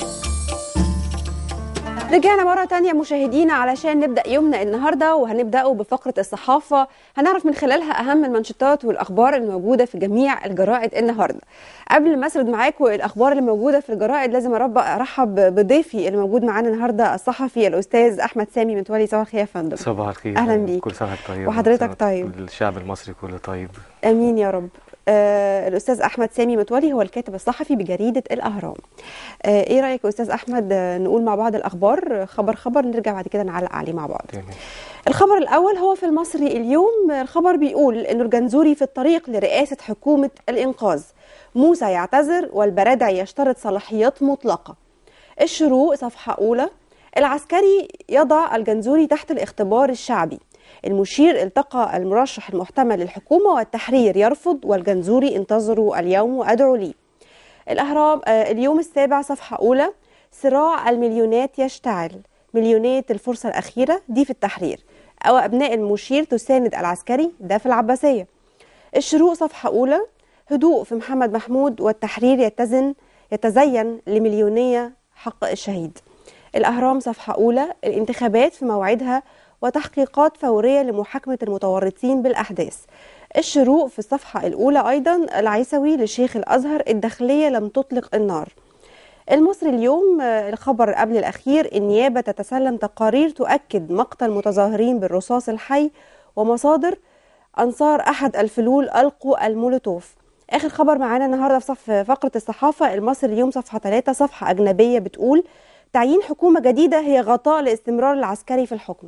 رجعنا مرة تانية مشاهدينا علشان نبدأ يومنا النهاردة وهنبدأه بفقرة الصحافة هنعرف من خلالها أهم المنشطات والأخبار الموجودة في جميع الجرائد النهاردة قبل ما أسرد معاكم الأخبار اللي موجودة في الجرائد لازم أرب- أرحب بضيفي اللي موجود معانا النهاردة الصحفي الأستاذ أحمد سامي متولي صباح الخير يا فندم صباح الخير أهلاً بيك. كل سنة وأنت طيب وحضرتك وكل سنة طيب. كل الشعب المصري كله طيب امين يا رب آه الاستاذ احمد سامي متولي هو الكاتب الصحفي بجريده الاهرام آه ايه رايك يا استاذ احمد آه نقول مع بعض الاخبار آه، خبر خبر نرجع بعد كده نعلق عليه مع بعض تمام الخبر الاول هو في المصري اليوم آه، الخبر بيقول انه الجنزوري في الطريق لرئاسه حكومه الانقاذ موسى يعتذر والبرادعي يشترط صلاحيات مطلقه الشروق صفحه اولى العسكري يضع الجنزوري تحت الاختبار الشعبي المشير التقى المرشح المحتمل للحكومة والتحرير يرفض والجنزوري انتظروا اليوم وأدعوا لي الأهرام آه، اليوم السابع صفحة أولى صراع المليونات يشتعل مليونية الفرصة الأخيرة دي في التحرير أو أبناء المشير تساند العسكري ده في العباسية الشروق صفحة أولى هدوء في محمد محمود والتحرير يتزن يتزين لمليونية حق الشهيد الأهرام صفحة أولى الانتخابات في موعدها وتحقيقات فورية لمحاكمة المتورطين بالأحداث الشروق في الصفحة الأولى أيضا العيسوي لشيخ الأزهر الداخلية لم تطلق النار المصري اليوم آه، الخبر قبل الأخير النيابة تتسلم تقارير تؤكد مقتل متظاهرين بالرصاص الحي ومصادر أنصار أحد الفلول ألقوا المولوتوف آخر خبر معانا النهاردة في صف فقرة الصحافة المصري اليوم صفحة 3 صفحة أجنبية بتقول تعيين حكومة جديدة هي غطاء لاستمرار العسكري في الحكم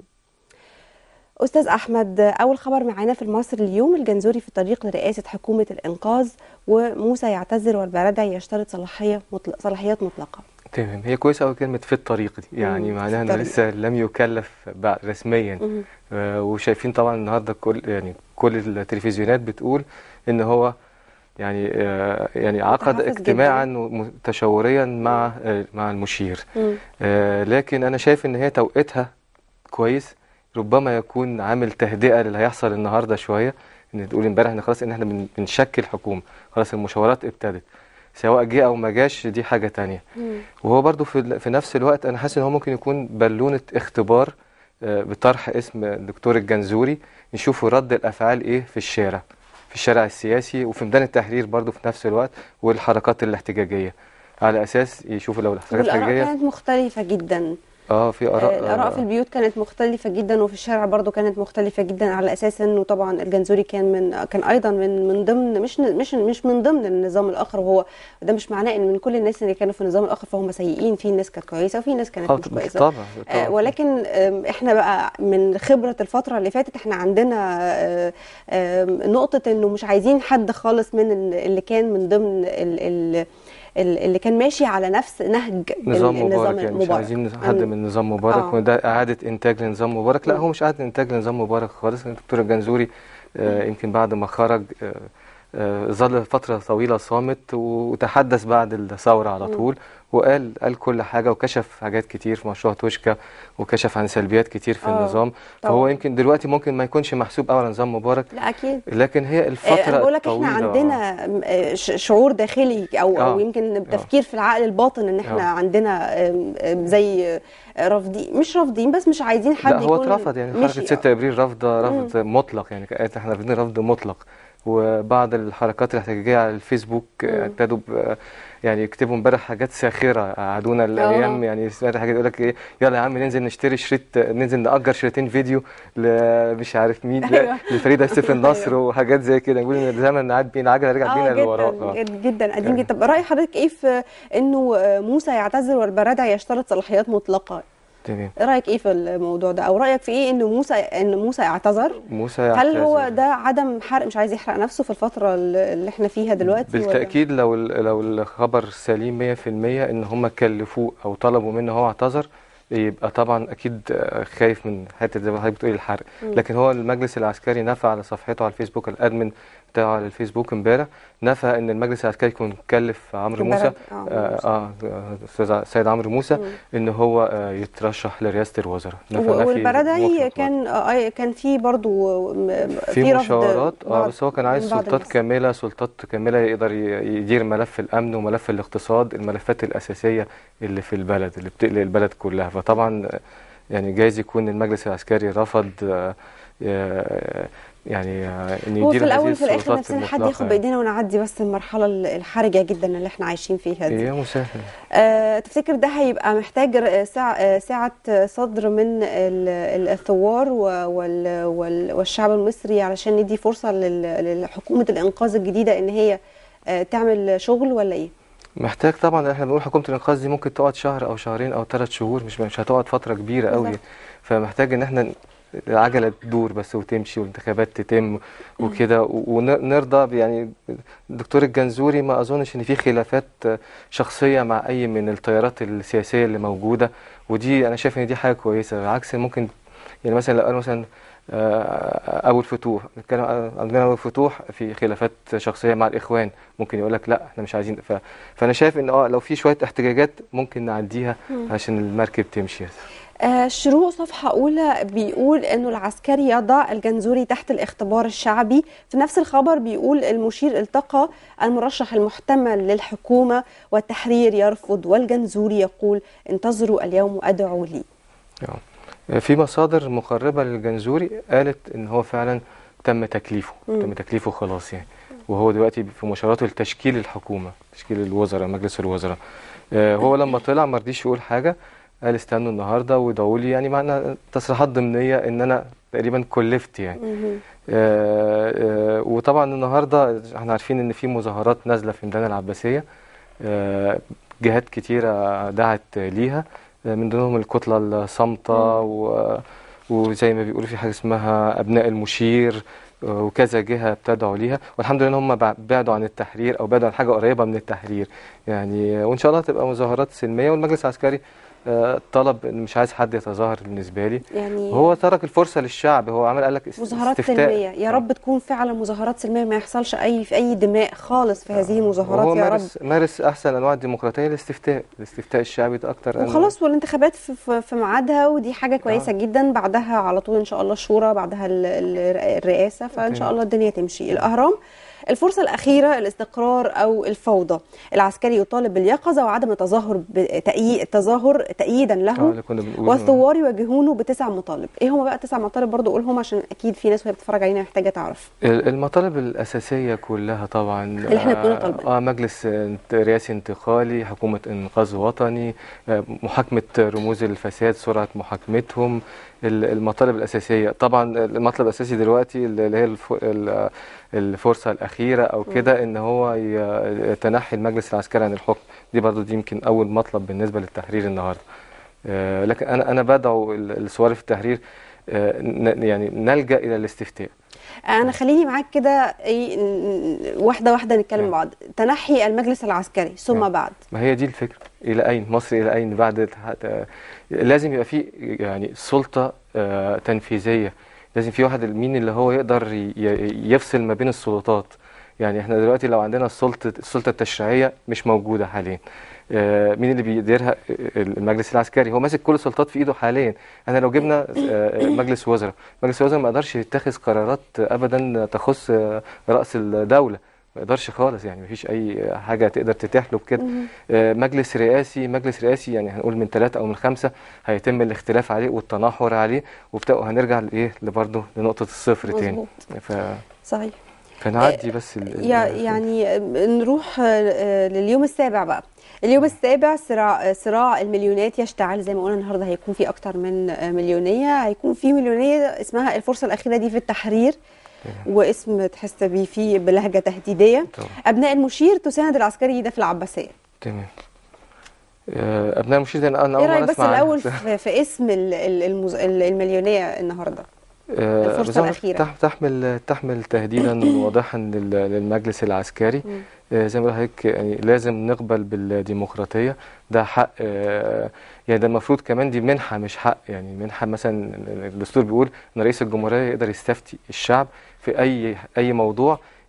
أستاذ أحمد أول خبر معانا في المصري اليوم الجنزوري في الطريق لرئاسة حكومة الإنقاذ وموسى يعتذر والبرادعي يشترط صلاحية مطلق صلاحيات مطلقة تمام هي كويسة أوي كلمة في الطريق دي يعني مم، معناها في إنه الطريق. لسه لم يكلف بعد رسميا مهم. آه، وشايفين طبعا النهارده كل يعني كل التلفزيونات بتقول إن هو يعني آه، يعني عقد متحفز اجتماعا م- تشاوريا مع آه، مع المشير مم. آه، لكن انا شايف ان هي توقيتها كويس ربما يكون عامل تهدئه للي هيحصل النهارده شويه ان تقول امبارح ان خلاص ان احنا بن- بنشكل حكومه خلاص المشاورات ابتدت سواء جه او ما جاش دي حاجه تانية مم. وهو برضو في, ال- في نفس الوقت انا حاسس ان هو ممكن يكون بالونه اختبار آه، بطرح اسم الدكتور الجنزوري نشوفوا رد الافعال ايه في الشارع في الشارع السياسي وفي ميدان التحرير برضو في نفس الوقت والحركات الاحتجاجيه على اساس يشوفوا لو الحركات والآراء الاحتجاجيه كانت مختلفة جدا اه في آه، اراء الآراء في البيوت كانت مختلفة جدا وفي الشارع برضو كانت مختلفة جدا على أساس إنه طبعا الجنزوري كان من كان أيضا من من ضمن مش مش مش من ضمن النظام الآخر وهو ده مش معناه إن من كل الناس اللي كانوا في النظام الآخر فهم سيئين في ناس كانت كويسة وفي ناس كانت آه، مش كويسة طبعا آه، طبعا ولكن آم، احنا بقى من خبرة الفترة اللي فاتت احنا عندنا آه، آم، نقطة انه مش عايزين حد خالص من ال- اللي كان من ضمن ال- ال- ال- اللي كان ماشي على نفس نهج نظام ال- مبارك يعني مش عايزين حد أم- من نظام مبارك آه. وده اعاده انتاج لنظام مبارك لا مم. هو مش اعاده انتاج لنظام مبارك خالص الدكتور الجنزوري آه، يمكن بعد ما خرج آه، آه، ظل فتره طويله صامت وتحدث بعد الثوره على مم. طول وقال قال كل حاجه وكشف حاجات كتير في مشروع توشكا وكشف عن سلبيات كتير في آه، النظام فهو طبعاً. يمكن دلوقتي ممكن ما يكونش محسوب قوي على نظام مبارك لا اكيد لكن هي آه، الفتره انا بقول لك احنا الطويلة، عندنا آه، ش- شعور داخلي او او آه. يمكن تفكير في العقل الباطن ان احنا آه. عندنا آم، آم، زي آه، رافضين مش رافضين بس مش عايزين حد لا هو يكون اترفض يعني مشي. حركة 6 ابريل رفض رفض مطلق يعني كانت احنا رافضين رفض مطلق وبعض الحركات الاحتجاجيه على الفيسبوك مم. آه، ابتدوا ب- يعني يكتبوا امبارح حاجات ساخره قعدونا الايام يعني سمعت حاجات يقول لك ايه يلا يا عم ننزل نشتري شريط ننزل نأجر شريطين فيديو ل- مش عارف مين لا، أيوة. لفريده سيف النصر وحاجات زي كده يقول ان الزمن عاد بينا العجله رجعت بينا اه لورا جدا آه. جدا جدا قديم يعني. جدا طب راي حضرتك ايه في انه آه، موسى يعتذر والبرادعي يشترط صلاحيات مطلقه تمام ايه رايك ايه في الموضوع ده او رايك في ايه انه موسى ان موسى اعتذر موسى هل هو يعتذر. ده عدم حرق مش عايز يحرق نفسه في الفتره اللي احنا فيها دلوقتي ولا؟ بالتأكيد لو ال- لو الخبر سليم 100% ان هم كلفوه او طلبوا منه هو اعتذر يبقى طبعا اكيد آه، خايف من حته زي ما حضرتك بتقولي الحرق مم. لكن هو المجلس العسكري نفى على صفحته على الفيسبوك الادمن بتاعه على الفيسبوك امبارح نفى ان المجلس العسكري يكون كلف عمرو موسى البلد. اه آه، آه، استاذ سيد عمرو موسى مم. ان هو آه، يترشح لرئاسه الوزراء نفى و- نفي والبرادعي مطلق كان آه، كان في برضو م- في رفض مشاورات اه بعض- بس هو كان عايز من بعض سلطات الناس. كامله سلطات كامله يقدر ي- يدير ملف الامن وملف الاقتصاد الملفات الاساسيه اللي في البلد اللي بتقلق البلد كلها فطبعا آه، يعني جايز يكون المجلس العسكري رفض آه، آه، يعني آه، ان هو في يدير هذه الاول وفي الاخر السلطات نفسنا حد المطلقة ياخد يعني. بايدينا ونعدي بس المرحله الحرجه جدا اللي احنا عايشين فيها دي يا مسهل أه تفتكر ده هيبقى محتاج ر- ساعة, آه، ساعة صدر من ال- ال- الثوار و- وال- وال- والشعب المصري علشان ندي فرصة لل- لحكومة الإنقاذ الجديدة إن هي آه، تعمل شغل ولا إيه؟ محتاج طبعا احنا بنقول حكومه الانقاذ دي ممكن تقعد شهر او شهرين او ثلاث شهور مش مش هتقعد فتره كبيره قوي بالظبط. فمحتاج ان احنا العجله تدور بس وتمشي والانتخابات تتم وكده و- ونرضى يعني الدكتور الجنزوري ما اظنش ان في خلافات شخصيه مع اي من التيارات السياسيه اللي موجوده ودي انا شايف ان دي حاجه كويسه بالعكس ممكن يعني مثلا لو قال مثلا آه، ابو الفتوح نتكلم عن- عندنا ابو الفتوح في خلافات شخصيه مع الاخوان ممكن يقول لك لا احنا مش عايزين ف... فانا شايف ان اه لو في شويه احتجاجات ممكن نعديها عشان المركب تمشي آه، شروق صفحة أولى بيقول إنه العسكري يضع الجنزوري تحت الاختبار الشعبي في نفس الخبر بيقول المشير التقى المرشح المحتمل للحكومة والتحرير يرفض والجنزوري يقول انتظروا اليوم أدعوا لي آه. في مصادر مقربه للجنزوري قالت ان هو فعلا تم تكليفه مم. تم تكليفه خلاص يعني وهو دلوقتي في مشاوراته لتشكيل الحكومه تشكيل الوزراء مجلس الوزراء آه، هو لما طلع ما رضيش يقول حاجه قال استنوا النهارده وادعوا لي يعني معنى تصريحات ضمنيه ان انا تقريبا كلفت يعني مهم. آه، آه، وطبعا النهارده احنا عارفين ان في مظاهرات نازله في ميدان العباسيه آه، جهات كتيره دعت ليها آه، من ضمنهم الكتله الصامته و- وزي ما بيقولوا في حاجه اسمها ابناء المشير آه، وكذا جهه بتدعو ليها والحمد لله ان هم بع- بعدوا عن التحرير او بعدوا عن حاجه قريبه من التحرير يعني آه، وان شاء الله تبقى مظاهرات سلميه والمجلس العسكري آه، طلب ان مش عايز حد يتظاهر بالنسبه لي يعني هو ترك الفرصه للشعب هو عمل قال لك است- مظاهرات استفتاء سلمية يا آه. رب تكون فعلا مظاهرات سلمية ما يحصلش أي في أي دماء خالص في هذه المظاهرات وهو يا رب مارس مارس احسن انواع الديمقراطيه الاستفتاء الاستفتاء الشعبي ده اكتر أنا- وخلاص والانتخابات في, في, في ميعادها ودي حاجة كويسة آه. جدا بعدها على طول إن شاء الله الشورى بعدها ال- ال- الرئاسة فإن شاء تمام. الله الدنيا تمشي الأهرام الفرصة الأخيرة الاستقرار أو الفوضى العسكري يطالب باليقظة وعدم التظاهر بتأييد التظاهر تأييدا آه، له اللي كنا بنقوله والثوار يواجهونه بتسع مطالب ايه هما بقى تسع مطالب برضو قولهم عشان اكيد في ناس وهي بتتفرج علينا محتاجه تعرف ال- المطالب الأساسية كلها طبعا اللي احنا كنا طالبينها. اه مجلس انت- رئاسي انتقالي حكومة إنقاذ وطني آه، محاكمة رموز الفساد سرعة محاكمتهم ال- المطالب الأساسية طبعا المطلب الأساسي دلوقتي اللي هي الف- ال- الفرصة الأخيرة أو كده إن هو ي- يتنحي المجلس العسكري عن الحكم دي برضو دي يمكن أول مطلب بالنسبة للتحرير النهاردة آه، لكن أنا أنا بدعو ال- الثوار في التحرير آه، ن- يعني نلجأ إلى الاستفتاء انا خليني معاك كده ايه ن- واحده واحده نتكلم نعم. بعض تنحي المجلس العسكري ثم نعم. بعد ما هي دي الفكرة إلى أين مصر إلى أين بعد الح- آه، لازم يبقى في يعني سلطة آه، تنفيذية لازم في واحد مين اللي هو يقدر ي- ي- يفصل ما بين السلطات يعني احنا دلوقتي لو عندنا السلطة السلطة التشريعية مش موجودة حاليا آه، مين اللي بيديرها المجلس العسكري هو ماسك كل السلطات في ايده حاليا احنا لو جبنا آه، مجلس وزراء مجلس الوزراء ما يقدرش يتخذ قرارات ابدا تخص آه، رأس الدولة ما يقدرش خالص يعني مفيش اي حاجه تقدر تتيح له بكده آه، مجلس رئاسي مجلس رئاسي يعني هنقول من ثلاثة او من خمسة هيتم الاختلاف عليه والتناحر عليه وبتاع وهنرجع لايه لبرضه لنقطه الصفر تاني مظبوط. ف... صحيح فنعدي بس ال... يا- ال- يعني نروح آه، لليوم السابع بقى اليوم السابع صراع صراع المليونات يشتعل زي ما قلنا النهارده هيكون في اكتر من آه، مليونيه هيكون في مليونيه اسمها الفرصه الاخيره دي في التحرير واسم تحس بيه فيه بلهجه تهديديه طبعا. ابناء المشير تساند العسكري ده في العباسيه تمام آه، ابناء المشير ده انا أنا ايه اول رايك مره بس اسمع عنه. الاول في, في اسم ال- ال- المز... ال- المليونيه النهارده آه، الفرصة بالظبط، الأخيرة. تح- تحمل تحمل تهديدا واضحا لل- للمجلس العسكري آه، زي ما بقول لحضرتك يعني لازم نقبل بالديمقراطيه ده حق آه، يعني ده المفروض كمان دي منحه مش حق يعني منحه مثلا الدستور بيقول ان رئيس الجمهوريه يقدر يستفتي الشعب في اي اي موضوع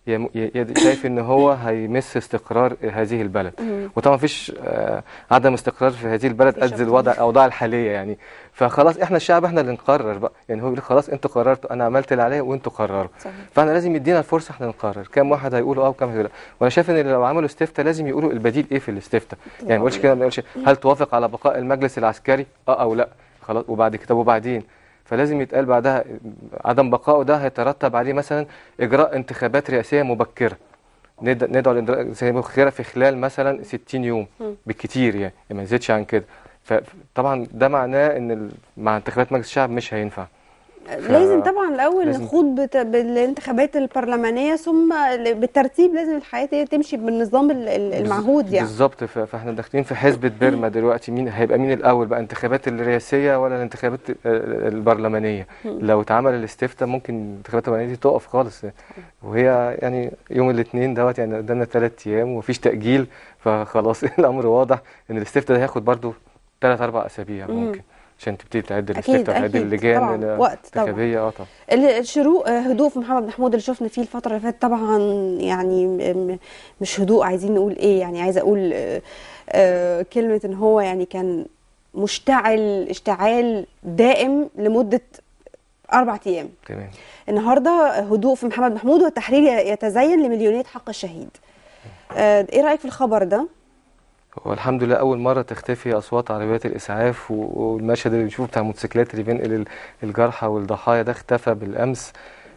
يم- ي- ي- شايف ان هو هيمس استقرار هذه البلد مم. وطبعا مفيش آه، عدم استقرار في هذه البلد مفيش قد الوضع أبداً. الاوضاع الحاليه يعني فخلاص احنا الشعب احنا اللي نقرر بقى يعني هو يقول خلاص انتوا قررتوا انا عملت اللي عليا وانتوا قرروا صحيح. فاحنا لازم يدينا الفرصه احنا نقرر كام واحد هيقولوا اه وكام هيقولوا لا وانا شايف ان لو عملوا استفتاء لازم يقولوا البديل ايه في الاستفتاء يعني ما يقولش كده ما يقولش هل توافق على بقاء المجلس العسكري اه او لا خلاص وبعد كده وبعدين فلازم يتقال بعدها عدم بقائه ده هيترتب عليه مثلا اجراء انتخابات رئاسيه مبكره ند- ندعو لإجراء زي مبكره في خلال مثلا 60 يوم مم. بالكتير يعني ما يزيدش عن كده فطبعا ده معناه ان ال- مع انتخابات مجلس الشعب مش هينفع لازم طبعا الاول لازم- نخوض بت- بالانتخابات البرلمانيه ثم بالترتيب لازم الحياه تمشي بالنظام ال- ال- المعهود يعني بالظبط ف- فاحنا داخلين في حزبة بيرما دلوقتي مين هيبقى مين الاول بقى انتخابات الرئاسيه ولا الانتخابات ال- البرلمانيه لو اتعمل الاستفتاء ممكن الانتخابات البرلمانيه دي تقف خالص وهي يعني يوم الاثنين دوت يعني قدامنا ثلاث ايام ومفيش تاجيل فخلاص الامر واضح ان الاستفتاء ده هياخد برضو ثلاث اربع اسابيع مم. ممكن عشان تبتدي تعد أكيد، الاستفتاء وتعد أكيد. اللجان طبعاً، وقت طبعاً. الانتخابيه اه طبعا ال- الشروق آه، هدوء في محمد محمود اللي شفنا فيه الفترة اللي فاتت طبعا يعني م- م- مش هدوء عايزين نقول ايه يعني عايزة اقول آه، آه، كلمة ان هو يعني كان مشتعل اشتعال دائم لمدة أربع أيام تمام النهاردة هدوء في محمد محمود والتحرير يتزين لمليونية حق الشهيد آه، ايه رأيك في الخبر ده؟ هو الحمد لله أول مرة تختفي أصوات عربيات الإسعاف و- والمشهد اللي بنشوفه بتاع الموتوسيكلات اللي بينقل ال- الجرحى والضحايا ده اختفى بالأمس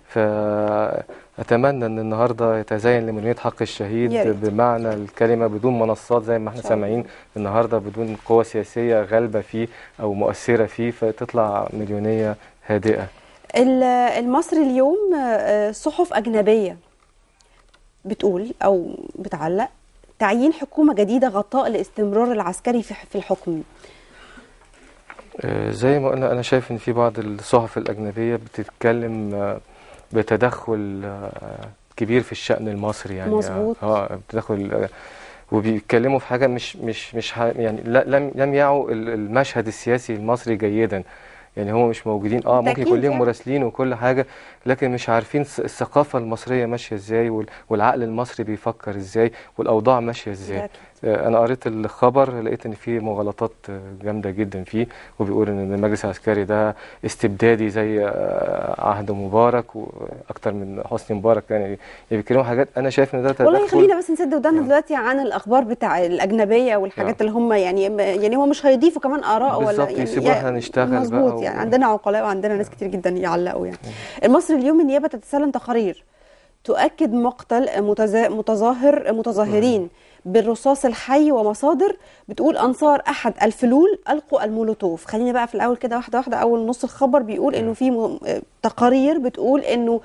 فأتمنى إن النهاردة يتزين لمنية حق الشهيد يا ريت. بمعنى الكلمة بدون منصات زي ما احنا إن شاء الله. سامعين النهاردة بدون قوة سياسية غالبة فيه أو مؤثرة فيه فتطلع مليونية هادئة ال- المصري اليوم آه، صحف أجنبية بتقول أو بتعلق تعيين حكومة جديدة غطاء لاستمرار العسكري في في الحكم آه، زي ما قلنا انا شايف ان في بعض الصحف الاجنبيه بتتكلم آه، بتدخل آه، كبير في الشأن المصري يعني مظبوط. اه تدخل آه، وبيتكلموا في حاجه مش مش مش ح- يعني لا- لم لم يعوا ال- المشهد السياسي المصري جيدا يعني هم مش موجودين اه ممكن بالتأكيد يكون لهم يعني. مراسلين وكل حاجه لكن مش عارفين الث- الثقافه المصريه ماشيه ازاي وال- والعقل المصري بيفكر ازاي والاوضاع ماشيه ازاي ده أكيد. آه، انا قريت الخبر لقيت ان في مغالطات آه، جامده جدا فيه وبيقول ان المجلس العسكري ده استبدادي زي آه، عهد مبارك واكتر من حسني مبارك يعني يعني بيتكلموا حاجات انا شايف ان ده والله تدخل خلينا بس نسد ودانا آه. دلوقتي عن الاخبار بتاع الاجنبيه والحاجات اللي هم يعني يعني هم مش هيضيفوا كمان اراء ولا بالظبط، يعني يسيبونا احنا نشتغل بقى مظبوط و- يعني عندنا عقلاء وعندنا ناس كتير جدا يعلقوا يعني المصري اليوم النيابه تتسلم تقارير تؤكد مقتل متزا- متظاهر متظاهرين بالرصاص الحي ومصادر بتقول انصار احد الفلول القوا المولوتوف خلينا بقى في الاول كده واحده واحده اول نص الخبر بيقول انه في م- تقارير بتقول انه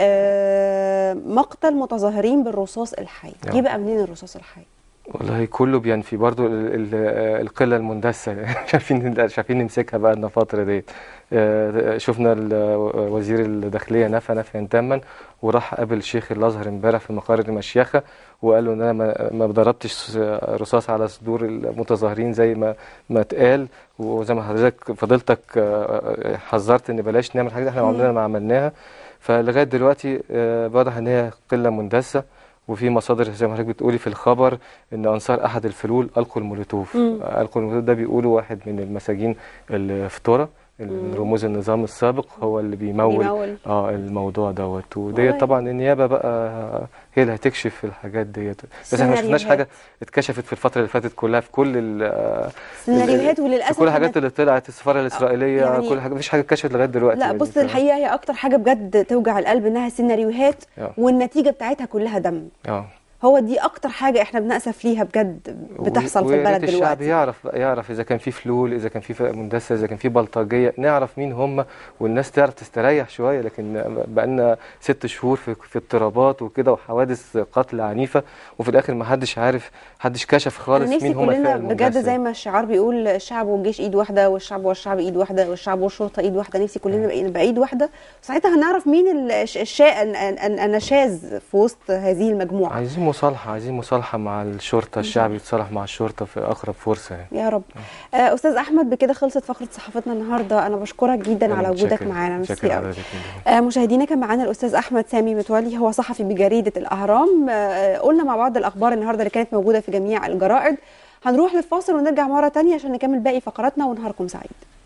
آه، مقتل متظاهرين بالرصاص الحي آه. جه بقى منين الرصاص الحي والله كله بينفي برضو ال- ال- آه، القله المندسه مش عارفين مش عارفين نمسكها بقى لنا فتره ديت آه، شفنا ال- وزير الداخليه نفى نفيا تاما وراح قابل الشيخ الازهر امبارح في مقر المشيخه وقال له ان انا ما- ما ضربتش رصاص على صدور المتظاهرين زي ما ما اتقال وزي ما حضرتك فضيلتك آه، حذرت ان بلاش نعمل حاجه احنا عمرنا ما عملناها فلغايه دلوقتي آه، واضح ان هي قله مندسه وفي مصادر زي ما حضرتك بتقولي في الخبر ان انصار احد الفلول القوا المولوتوف مم. القوا المولوتوف ده بيقولوا واحد من المساجين الفطوره من رموز النظام السابق هو اللي بيمول, بيمول. اه الموضوع دوت والله. وديت طبعا النيابه بقى هي اللي هتكشف الحاجات ديت بس احنا ما شفناش سيناريوهات. حاجه اتكشفت في الفتره اللي فاتت كلها في كل ال- سيناريوهات في وللاسف كل الحاجات إحنا- اللي طلعت السفاره الاسرائيليه يعني- كل حاجه مفيش حاجه اتكشفت لغايه دلوقتي لا يعني بص ف- الحقيقه هي اكتر حاجه بجد توجع القلب انها سيناريوهات آه. والنتيجه بتاعتها كلها دم اه هو دي اكتر حاجه احنا بنأسف ليها بجد بتحصل في ويا ريت البلد الشعب دلوقتي يعرف بقى يعرف اذا كان في فلول اذا كان في فرق مندسه اذا كان في بلطجيه نعرف مين هم والناس تعرف تستريح شويه لكن بقالنا ست شهور في, في اضطرابات وكده وحوادث قتل عنيفه وفي الاخر ما حدش عارف حدش كشف انا خالص نفسي مين هم كلنا الفرق بجد المندسه زي ما الشعار بيقول الشعب والجيش ايد واحده والشعب والشعب ايد واحده والشعب والشرطه ايد واحده نفسي كلنا نبقى نبقى ايد واحده ساعتها هنعرف مين ال- الش- الشا... الن- الن- النشاذ في وسط هذه المجموعه عايزين مصالحه عايزين مصالحه مع الشرطه الشعب يتصالح مع الشرطه في اقرب فرصه يعني يا رب آه، استاذ احمد بكده خلصت فقره صحافتنا النهارده انا بشكرك جدا أنا على وجودك متشكر- معانا متشكر ميرسي قوي حضرتك جداً. آه، مشاهدينا كان معانا الاستاذ احمد سامي متولي هو صحفي بجريده الاهرام آه، قلنا مع بعض الاخبار النهارده اللي كانت موجوده في جميع الجرائد هنروح للفاصل ونرجع مره تانية عشان نكمل باقي فقراتنا ونهاركم سعيد